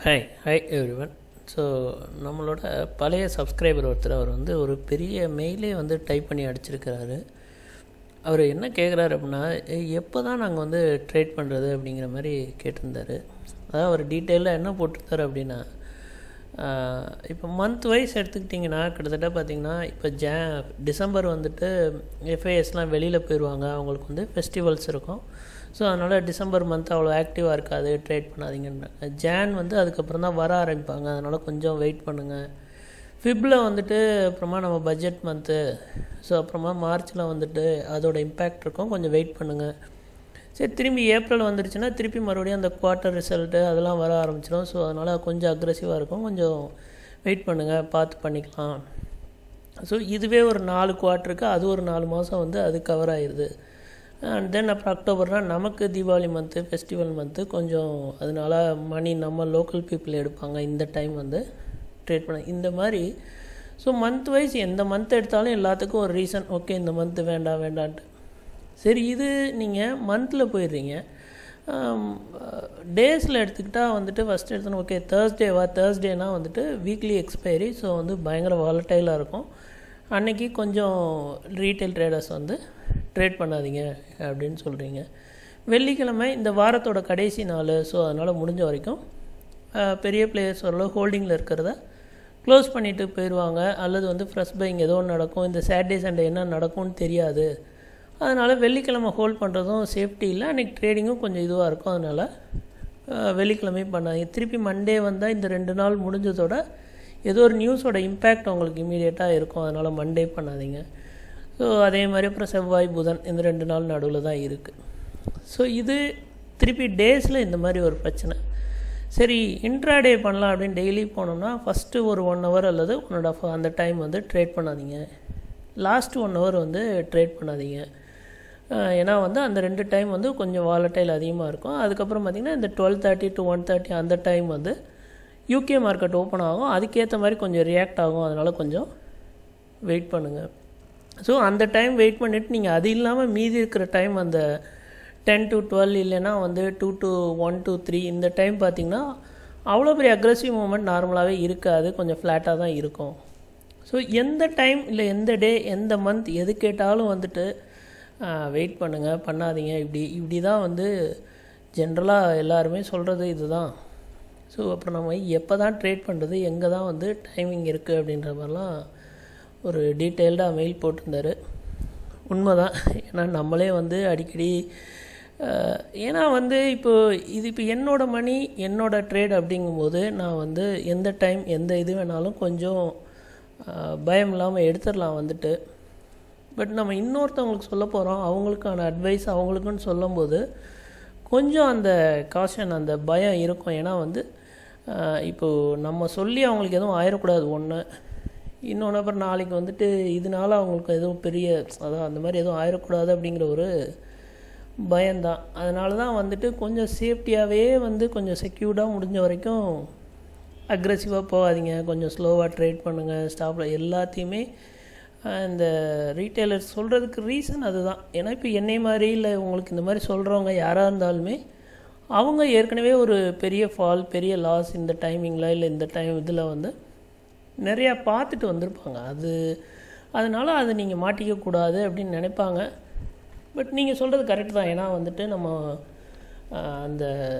hi hi everyone so நம்மளோட பழைய subscriber ஒருத்தர் அவர் வந்து ஒரு பெரிய மெயிலே வந்து டைப் பண்ணி அடிச்சிருக்கிறாரு அவர் என்ன கேட்குறாரு அப்படின்னா எப்போ தான் நாங்கள் வந்து ட்ரேட் பண்ணுறது அப்படிங்கிற மாதிரி கேட்டிருந்தாரு அதாவது அவர் டீட்டெயிலாக என்ன போட்டிருந்தாரு அப்படின்னா இப்போ மந்த் வைஸ் எடுத்துக்கிட்டிங்கன்னா கிட்டத்தட்ட பார்த்திங்கன்னா இப்போ ஜே டிசம்பர் வந்துட்டு எஃப்ஐஎஸ்லாம் வெளியில் போயிடுவாங்க அவங்களுக்கு வந்து ஃபெஸ்டிவல்ஸ் இருக்கும் ஸோ அதனால் டிசம்பர் மந்த் அவ்வளோ ஆக்டிவாக இருக்காது ட்ரேட் பண்ணாதீங்கன்றாங்க ஜேன் வந்து அதுக்கப்புறம் தான் வர ஆரம்பிப்பாங்க அதனால் கொஞ்சம் வெயிட் பண்ணுங்கள் ஃபிப்பில் வந்துட்டு அப்புறமா நம்ம பட்ஜெட் மந்த்து ஸோ அப்புறமா மார்ச்சில் வந்துட்டு அதோட இம்பேக்ட் இருக்கும் கொஞ்சம் வெயிட் பண்ணுங்கள் சரி திரும்பி ஏப்ரல் வந்துருச்சுன்னா திருப்பி மறுபடியும் அந்த குவார்ட்டர் ரிசல்ட்டு அதெல்லாம் வர ஆரம்பிச்சிடும் ஸோ அதனால் கொஞ்சம் அக்ரெசிவாக இருக்கும் கொஞ்சம் வெயிட் பண்ணுங்கள் பார்த்து பண்ணிக்கலாம் ஸோ இதுவே ஒரு நாலு குவார்ட்டருக்கு அது ஒரு நாலு மாதம் வந்து அது கவர் ஆயிடுது அண்ட் தென் அப்புறம் அக்டோபர்னால் நமக்கு தீபாவளி மந்த்து ஃபெஸ்டிவல் மந்த்து கொஞ்சம் அதனால மணி நம்ம லோக்கல் பீப்புள் எடுப்பாங்க இந்த டைம் வந்து ட்ரேட் பண்ண இந்த மாதிரி ஸோ மந்த் வைஸ் எந்த மந்த் எடுத்தாலும் எல்லாத்துக்கும் ஒரு ரீசன் ஓகே இந்த மந்த்து வேண்டாம் வேண்டான்ட்டு சரி இது நீங்கள் மந்தில் போயிடுறீங்க டேஸில் எடுத்துக்கிட்டால் வந்துட்டு ஃபஸ்ட் எடுத்தோன்னா ஓகே தேர்ஸ்டேவா தேர்ஸ்டேனா வந்துட்டு வீக்லி எக்ஸ்பைரி ஸோ வந்து பயங்கர வாலட்டைலாக இருக்கும் அன்றைக்கி கொஞ்சம் ரீட்டைல் ட்ரேடர்ஸ் வந்து ட்ரேட் பண்ணாதீங்க அப்படின்னு சொல்கிறீங்க வெள்ளிக்கிழமை இந்த வாரத்தோட கடைசி நாள் ஸோ அதனால் முடிஞ்ச வரைக்கும் பெரிய பிளேயர்ஸ் ஓரளவு ஹோல்டிங்கில் இருக்கிறத க்ளோஸ் பண்ணிவிட்டு போயிடுவாங்க அல்லது வந்து ஃப்ரெஷ் பைங் ஏதோ ஒன்று நடக்கும் இந்த சாட்டர்டே சண்டே என்ன நடக்கும்னு தெரியாது அதனால் வெள்ளிக்கிழமை ஹோல்ட் பண்ணுறதும் சேஃப்டி இல்லை அன்றைக்கி ட்ரேடிங்கும் கொஞ்சம் இதுவாக இருக்கும் அதனால் வெள்ளிக்கிழமையும் பண்ணாதீங்க திருப்பி மண்டே வந்தால் இந்த ரெண்டு நாள் முடிஞ்சதோட ஏதோ ஒரு நியூஸோட இம்பேக்ட் உங்களுக்கு இமீடியட்டாக இருக்கும் அதனால் மண்டே பண்ணாதீங்க ஸோ அதே மாதிரி அப்புறம் செவ்வாய் புதன் இந்த ரெண்டு நாள் நடுவில் தான் இருக்குது ஸோ இது திருப்பி டேஸில் இந்த மாதிரி ஒரு பிரச்சனை சரி இன்ட்ராடே பண்ணலாம் அப்படின்னு டெய்லி போனோம்னா ஃபஸ்ட்டு ஒரு ஒன் ஹவர் அல்லது ஒன் அண்ட் ஆஃப் அந்த டைம் வந்து ட்ரேட் பண்ணாதீங்க லாஸ்ட்டு ஒன் ஹவர் வந்து ட்ரேட் பண்ணாதீங்க ஏன்னா வந்து அந்த ரெண்டு டைம் வந்து கொஞ்சம் வாலட்டைல் அதிகமாக இருக்கும் அதுக்கப்புறம் பார்த்திங்கன்னா இந்த twelve thirty to one thirty அந்த டைம் வந்து யூகே மார்க்கெட் ஓப்பன் ஆகும் அதுக்கேற்ற மாதிரி கொஞ்சம் ரியாக்ட் ஆகும் அதனால் கொஞ்சம் வெயிட் பண்ணுங்கள் ஸோ அந்த டைம் வெயிட் பண்ணிவிட்டு நீங்கள் அது இல்லாமல் மீதி இருக்கிற டைம் அந்த டென் டு டுவெல் இல்லைன்னா வந்து two to one two three இந்த டைம் பார்த்திங்கன்னா அவ்வளோ பெரிய அக்ரெசிவ் மூமெண்ட் நார்மலாகவே இருக்காது கொஞ்சம் ஃப்ளாட்டாக தான் இருக்கும் ஸோ எந்த டைம் இல்லை எந்த டே எந்த மந்த் எது கேட்டாலும் வந்துட்டு வெயிட் பண்ணுங்கள் பண்ணாதீங்க இப்படி இப்படி தான் வந்து ஜென்ரலாக எல்லாருமே சொல்கிறது இதுதான் ஸோ அப்புறம் நம்ம எப்போ தான் ட்ரேட் பண்ணுறது எங்கே தான் வந்து டைமிங் இருக்குது அப்படின்ற மாதிரிலாம் ஒரு டீட்டெயில்டாக மெயில் போட்டிருந்தாரு உண்மை தான் ஏன்னா நம்மளே வந்து அடிக்கடி ஏன்னா வந்து இப்போ இது இப்போ என்னோடய மணி என்னோடய ட்ரேட் அப்படிங்கும்போது நான் வந்து எந்த டைம் எந்த இது வேணாலும் கொஞ்சம் பயம் இல்லாமல் எடுத்துடலாம் வந்துட்டு பட் நம்ம இன்னொருத்தவங்களுக்கு சொல்ல போகிறோம் அவங்களுக்கான அட்வைஸ் அவங்களுக்குன்னு சொல்லும்போது கொஞ்சம் அந்த காஷன் அந்த பயம் இருக்கும் ஏன்னா வந்து இப்போது நம்ம சொல்லி அவங்களுக்கு எதுவும் ஆயிடக்கூடாது ஒன்று இன்னொன்று அப்புறம் நாளைக்கு வந்துட்டு இதனால அவங்களுக்கு எதுவும் பெரிய அதான் அந்த மாதிரி எதுவும் ஆயிடக்கூடாது அப்படிங்கிற ஒரு பயம்தான் அதனால தான் வந்துட்டு கொஞ்சம் சேஃப்டியாகவே வந்து கொஞ்சம் செக்யூர்டாக முடிஞ்ச வரைக்கும் அக்ரெசிவாக போகாதீங்க கொஞ்சம் ஸ்லோவாக ட்ரேட் பண்ணுங்கள் ஸ்டாப்பில் எல்லாத்தையுமே இந்த ரீட்டைலர் சொல்கிறதுக்கு ரீசன் அதுதான் ஏன்னா இப்போ என்னை மாதிரி இல்லை உங்களுக்கு இந்த மாதிரி சொல்கிறவங்க யாராக இருந்தாலுமே அவங்க ஏற்கனவே ஒரு பெரிய ஃபால் பெரிய லாஸ் இந்த டைமிங்கில் இல்லை இந்த டைம் இதில் வந்து நிறையா பார்த்துட்டு வந்திருப்பாங்க அது அதனால் அதை நீங்கள் மாட்டிக்கக்கூடாது அப்படின்னு நினைப்பாங்க பட் நீங்கள் சொல்கிறது கரெக்ட் தான் ஏன்னா வந்துட்டு நம்ம அந்த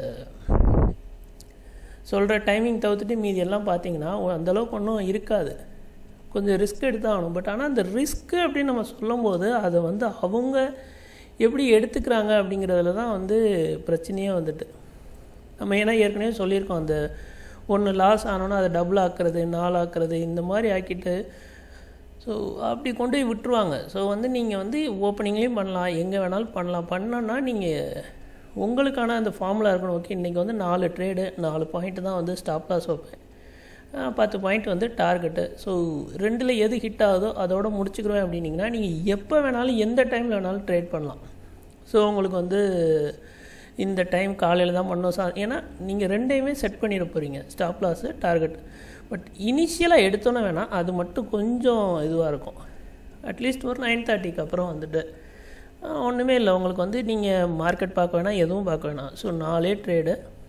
சொல்கிற டைமிங் தவிர்த்துட்டு மீதி எல்லாம் பார்த்தீங்கன்னா அந்தளவுக்கு ஒன்றும் இருக்காது கொஞ்சம் ரிஸ்க் எடுத்து ஆகணும் பட் ஆனால் அந்த ரிஸ்க்கு அப்படின்னு நம்ம சொல்லும்போது அதை வந்து அவங்க எப்படி எடுத்துக்கிறாங்க அப்படிங்கிறதுல தான் வந்து பிரச்சனையே வந்துட்டு நம்ம ஏன்னா ஏற்கனவே சொல்லியிருக்கோம் அந்த ஒன்று லாஸ் ஆனோன்னா அதை டபுள் ஆக்குறது நாலு ஆக்குறது இந்த மாதிரி ஆக்கிட்டு ஸோ அப்படி கொண்டு போய் விட்டுருவாங்க ஸோ வந்து நீங்கள் வந்து ஓப்பனிங்லேயும் பண்ணலாம் எங்கே வேணாலும் பண்ணலாம் பண்ணோன்னா நீங்கள் உங்களுக்கான அந்த ஃபார்முலா இருக்கணும் ஓகே இன்றைக்கி வந்து நாலு ட்ரேடு நாலு பாயிண்ட்டு தான் வந்து ஸ்டாப் லாஸ் வைப்பேன் பத்து பாயிண்ட் வந்து டார்கெட்டு ஸோ ரெண்டில் எது ஹிட் ஆகுதோ அதோட முடிச்சுக்கிறோம் அப்படின்னிங்கன்னா நீங்கள் எப்போ வேணாலும் எந்த டைமில் வேணாலும் ட்ரேட் பண்ணலாம் ஸோ உங்களுக்கு வந்து இந்த டைம் காலையில் தான் பண்ணோம் சா ஏன்னா நீங்கள் ரெண்டையுமே செட் பண்ணிட போகிறீங்க ஸ்டாப் லாஸு டார்கெட் பட் இனிஷியலாக எடுத்தோன்னே வேணாம் அது மட்டும் கொஞ்சம் இதுவாக இருக்கும் அட்லீஸ்ட் ஒரு நைன் தேர்ட்டிக்கு அப்புறம் வந்துட்டு ஒன்றுமே இல்லை உங்களுக்கு வந்து நீங்கள் மார்க்கெட் பார்க்க வேணாம் எதுவும் பார்க்க வேணாம் ஸோ நாலே ட்ரேடு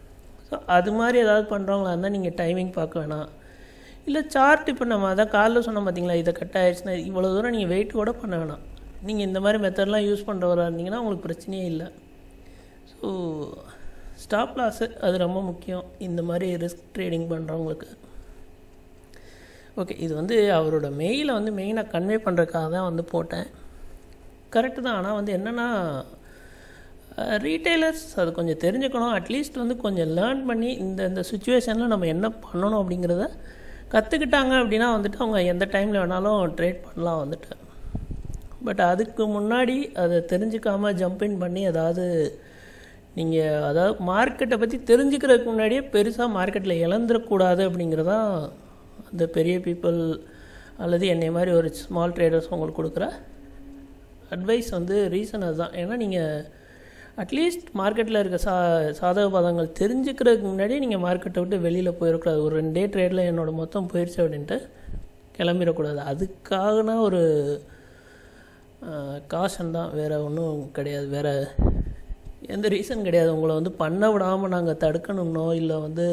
ஸோ அது மாதிரி ஏதாவது பண்ணுறவங்களா இருந்தால் நீங்கள் டைமிங் பார்க்க வேணாம் இல்லை சார்ட் இப்போ நம்ம அதான் காலைல சொன்னோம் பார்த்தீங்களா இதை கட் ஆயிடுச்சுன்னா இவ்வளோ தூரம் நீங்கள் வெயிட் கூட பண்ண வேணாம் நீங்கள் இந்த மாதிரி மெத்தட்லாம் யூஸ் பண்ணுறவராக இருந்தீங்கன்னா உங்களுக்கு பிரச்சனையே இல்லை ஸோ ஸ்டாப் லாஸு அது ரொம்ப முக்கியம் இந்த மாதிரி ரிஸ்க் ட்ரேடிங் பண்ணுறவங்களுக்கு ஓகே இது வந்து அவரோட மெயிலை வந்து மெயினாக கன்வே பண்ணுறதுக்காக தான் வந்து போட்டேன் கரெக்டு தான் ஆனால் வந்து என்னென்னா ரீட்டைலர்ஸ் அது கொஞ்சம் தெரிஞ்சுக்கணும் அட்லீஸ்ட் வந்து கொஞ்சம் லேர்ன் பண்ணி இந்த இந்த சுச்சுவேஷனில் நம்ம என்ன பண்ணணும் அப்படிங்கிறத கற்றுக்கிட்டாங்க அப்படின்னா வந்துட்டு அவங்க எந்த டைமில் வேணாலும் ட்ரேட் பண்ணலாம் வந்துட்டு பட் அதுக்கு முன்னாடி அதை தெரிஞ்சுக்காமல் ஜம்பின் பண்ணி அதாவது நீங்கள் அதாவது மார்க்கெட்டை பற்றி தெரிஞ்சுக்கிறதுக்கு முன்னாடியே பெருசாக மார்க்கெட்டில் இழந்துடக்கூடாது அப்படிங்கிறதான் அந்த பெரிய பீப்புள் அல்லது என்னை மாதிரி ஒரு ஸ்மால் ட்ரேடர்ஸ் உங்களுக்கு கொடுக்குற அட்வைஸ் வந்து ரீசன் அதுதான் ஏன்னா நீங்கள் அட்லீஸ்ட் மார்க்கெட்டில் இருக்க சா சாதக பாதங்கள் தெரிஞ்சுக்கிறதுக்கு முன்னாடியே நீங்கள் மார்க்கெட்டை விட்டு வெளியில் போயிடக்கூடாது ஒரு ரெண்டே ட்ரேடில் என்னோடய மொத்தம் போயிடுச்சு அப்படின்ட்டு கிளம்பிடக்கூடாது அதுக்காகனா ஒரு காஷன் தான் வேறு ஒன்றும் கிடையாது வேறு எந்த ரீசன் கிடையாது உங்களை வந்து பண்ண விடாமல் நாங்கள் தடுக்கணும்னோ இல்லை வந்து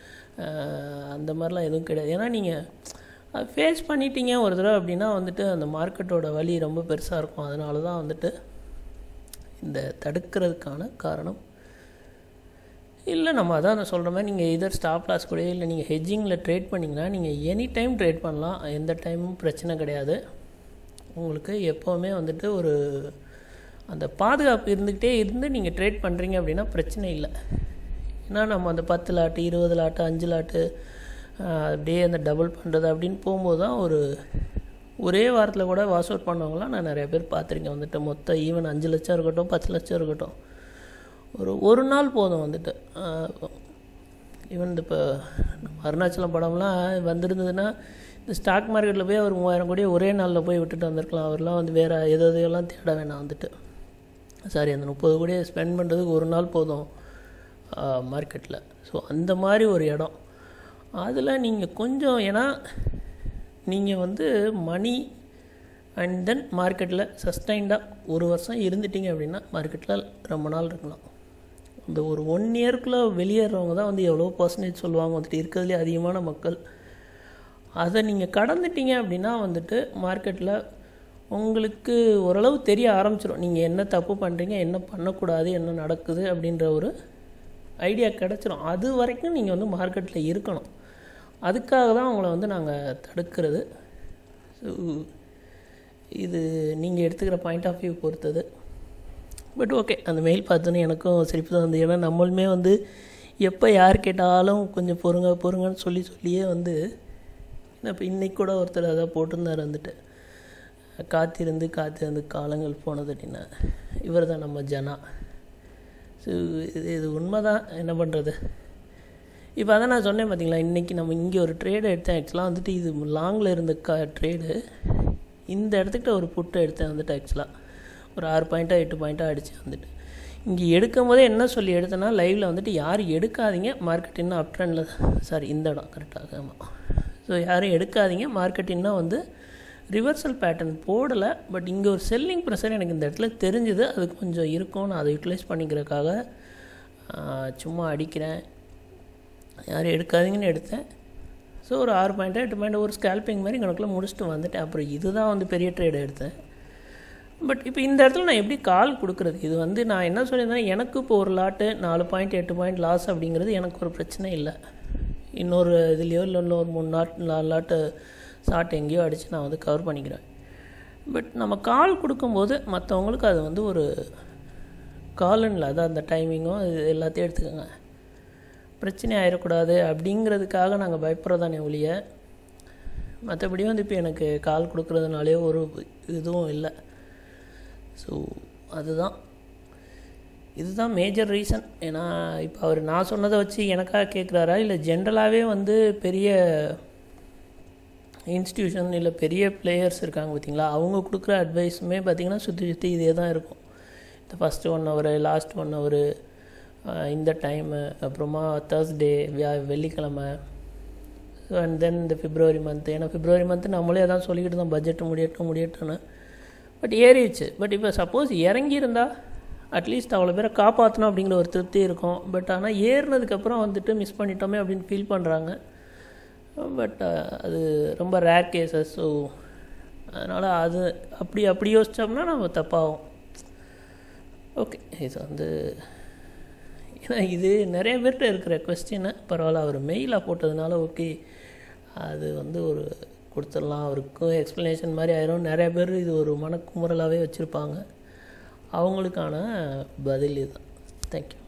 அந்த மாதிரிலாம் எதுவும் கிடையாது ஏன்னா நீங்கள் அது ஃபேஸ் பண்ணிட்டீங்க ஒரு தடவை அப்படின்னா வந்துட்டு அந்த மார்க்கெட்டோட வழி ரொம்ப பெருசாக இருக்கும் அதனால தான் வந்துட்டு இந்த தடுக்கிறதுக்கான காரணம் இல்லை நம்ம அதான் நான் சொல்கிற மாதிரி நீங்கள் இதர் ஸ்டாப் லாஸ் கூட இல்லை நீங்கள் ஹெஜ்ஜிங்கில் ட்ரேட் பண்ணிங்கன்னா நீங்கள் எனி டைம் ட்ரேட் பண்ணலாம் எந்த டைமும் பிரச்சனை கிடையாது உங்களுக்கு எப்போவுமே வந்துட்டு ஒரு அந்த பாதுகாப்பு இருந்துக்கிட்டே இருந்து நீங்கள் ட்ரேட் பண்ணுறீங்க அப்படின்னா பிரச்சனை இல்லை ஏன்னா நம்ம அந்த பத்து லாட்டு இருபது லாட்டு அஞ்சு லாட்டு அப்படியே அந்த டபுள் பண்ணுறது அப்படின்னு போகும்போது தான் ஒரு ஒரே வாரத்தில் கூட வாஷ் அவுட் பண்ணவங்களாம் நான் நிறைய பேர் பார்த்துருக்கேன் வந்துட்டு மொத்தம் ஈவன் அஞ்சு லட்சம் இருக்கட்டும் பத்து லட்சம் இருக்கட்டும் ஒரு ஒரு நாள் போதும் வந்துட்டு ஈவன் இப்போ அருணாச்சலம் படம்லாம் வந்திருந்ததுன்னா இந்த ஸ்டாக் மார்க்கெட்டில் போய் அவர் மூவாயிரம் கோடியை ஒரே நாளில் போய் விட்டுட்டு வந்திருக்கலாம் அவர்லாம் வந்து வேறு எது எதையெல்லாம் தேட வேணாம் வந்துட்டு சாரி அந்த முப்பது கோடியை ஸ்பெண்ட் பண்ணுறதுக்கு ஒரு நாள் போதும் மார்க்கெட்டில் ஸோ அந்த மாதிரி ஒரு இடம் அதில் நீங்கள் கொஞ்சம் ஏன்னா நீங்கள் வந்து மணி அண்ட் தென் மார்க்கெட்டில் சஸ்டைன்டாக ஒரு வருஷம் இருந்துட்டீங்க அப்படின்னா மார்க்கெட்டில் ரொம்ப நாள் இருக்கலாம் இந்த ஒரு ஒன் இயர்க்குள்ளே வெளியேறவங்க தான் வந்து எவ்வளோ பர்சன்டேஜ் சொல்லுவாங்க வந்துட்டு இருக்கிறதுலே அதிகமான மக்கள் அதை நீங்கள் கடந்துட்டீங்க அப்படின்னா வந்துட்டு மார்க்கெட்டில் உங்களுக்கு ஓரளவு தெரிய ஆரம்பிச்சிடும் நீங்கள் என்ன தப்பு பண்ணுறீங்க என்ன பண்ணக்கூடாது என்ன நடக்குது அப்படின்ற ஒரு ஐடியா கிடச்சிரும் அது வரைக்கும் நீங்கள் வந்து மார்க்கெட்டில் இருக்கணும் அதுக்காக தான் உங்களை வந்து நாங்கள் தடுக்கிறது ஸோ இது நீங்கள் எடுத்துக்கிற பாயிண்ட் ஆஃப் வியூ பொறுத்தது பட் ஓகே அந்த மெயில் பார்த்தோன்னே எனக்கும் சிரிப்பு தான் வந்து ஏன்னா நம்மளுமே வந்து எப்போ யார் கேட்டாலும் கொஞ்சம் பொறுங்க பொறுங்கன்னு சொல்லி சொல்லியே வந்து இப்போ இன்றைக்கி கூட ஒருத்தர் அதான் போட்டிருந்தார் வந்துட்டு காத்திருந்து காத்திருந்து காலங்கள் போனது அப்படின்னா இவர் தான் நம்ம ஜனா ஸோ இது இது உண்மை தான் என்ன பண்ணுறது இப்போ அதான் நான் சொன்னேன் பார்த்தீங்களா இன்றைக்கி நம்ம இங்கே ஒரு ட்ரேடு எடுத்தேன் ஆக்சுவலாக வந்துட்டு இது லாங்கில் இருந்த க ட்ரேடு இந்த இடத்துக்கிட்ட ஒரு புட்டை எடுத்தேன் வந்துட்டு ஆக்சுவலாக ஒரு ஆறு பாயிண்ட்டாக எட்டு பாயிண்ட்டாக அடித்து வந்துட்டு இங்கே எடுக்கும் போதே என்ன சொல்லி எடுத்தேன்னா லைவில் வந்துட்டு யாரும் எடுக்காதீங்க மார்க்கெட் இன்னும் அப் ட்ரெண்டில் சாரி இந்த இடம் கரெக்டாக ஆமாம் ஸோ யாரும் எடுக்காதீங்க மார்க்கெட் இன்னும் வந்து ரிவர்சல் பேட்டர்ன் போடலை பட் இங்கே ஒரு செல்லிங் ப்ரெஷர் எனக்கு இந்த இடத்துல தெரிஞ்சுது அது கொஞ்சம் இருக்கும் நான் அதை யூட்டிலைஸ் பண்ணிக்கிறதுக்காக சும்மா அடிக்கிறேன் யாரும் எடுக்காதீங்கன்னு எடுத்தேன் ஸோ ஒரு ஆறு பாயிண்ட்டு எட்டு பாயிண்ட் ஒரு ஸ்கேல்பிங் மாதிரி கணக்கில் முடிச்சுட்டு வந்துட்டேன் அப்புறம் இதுதான் வந்து பெரிய ட்ரேடு எடுத்தேன் பட் இப்போ இந்த இடத்துல நான் எப்படி கால் கொடுக்குறது இது வந்து நான் என்ன சொல்லியிருந்தேன் எனக்கு இப்போ ஒரு லாட்டு நாலு பாயிண்ட் எட்டு பாயிண்ட் லாஸ் அப்படிங்கிறது எனக்கு ஒரு பிரச்சனை இல்லை இன்னொரு இதுலேயோ இல்லை இன்னொரு மூணு லாட் நாலு லாட்டு ஷார்ட் எங்கேயோ அடித்து நான் வந்து கவர் பண்ணிக்கிறேன் பட் நம்ம கால் கொடுக்கும்போது மற்றவங்களுக்கு அது வந்து ஒரு காலனில் அதான் அந்த டைமிங்கும் இது எல்லாத்தையும் எடுத்துக்கோங்க பிரச்சனை ஆயிடக்கூடாது அப்படிங்கிறதுக்காக நாங்கள் பயப்படுறதானே ஒழிய மற்றபடி வந்து இப்போ எனக்கு கால் கொடுக்குறதுனாலே ஒரு இதுவும் இல்லை ஸோ அதுதான் இதுதான் மேஜர் ரீசன் ஏன்னா இப்போ அவர் நான் சொன்னதை வச்சு எனக்காக கேட்குறாரா இல்லை ஜென்ரலாகவே வந்து பெரிய இன்ஸ்டியூஷன் இல்லை பெரிய பிளேயர்ஸ் இருக்காங்க பார்த்தீங்களா அவங்க கொடுக்குற அட்வைஸுமே பார்த்திங்கன்னா சுற்றி சுற்றி இதே தான் இருக்கும் இந்த first one hour last one hour இந்த டைமு அப்புறமா தேர்ஸ்டே வியா வெள்ளிக்கிழமை அண்ட் தென் இந்த பிப்ரவரி மந்த் ஏன்னா பிப்ரவரி மந்த் நம்மளே அதான் சொல்லிக்கிட்டு தான் பட்ஜெட் முடியட்டும் முடியட்டும்னு பட் ஏறிடுச்சு பட் இப்போ சப்போஸ் இறங்கியிருந்தா அட்லீஸ்ட் அவ்வளோ பேரை காப்பாற்றணும் அப்படிங்கிற ஒரு திருப்தி இருக்கும் பட் ஆனால் ஏறினதுக்கப்புறம் வந்துட்டு மிஸ் பண்ணிட்டோமே அப்படின்னு ஃபீல் பண்ணுறாங்க பட் அது ரொம்ப ரேர் கேசஸ் ஸோ அதனால் அது அப்படி அப்படி யோசித்தோம்னா நம்ம தப்பாகும் ஓகே இது வந்து ஏன்னா இது நிறைய பேர்கிட்ட இருக்கிற கொஸ்டினை பரவாயில்ல அவர் மெயிலாக போட்டதுனால ஓகே அது வந்து ஒரு கொடுத்துடலாம் அவருக்கும் எக்ஸ்ப்ளனேஷன் மாதிரி ஆயிரும் நிறைய பேர் இது ஒரு மனக்குமுறலாகவே வச்சுருப்பாங்க அவங்களுக்கான பதில் இதுதான் தேங்க்யூ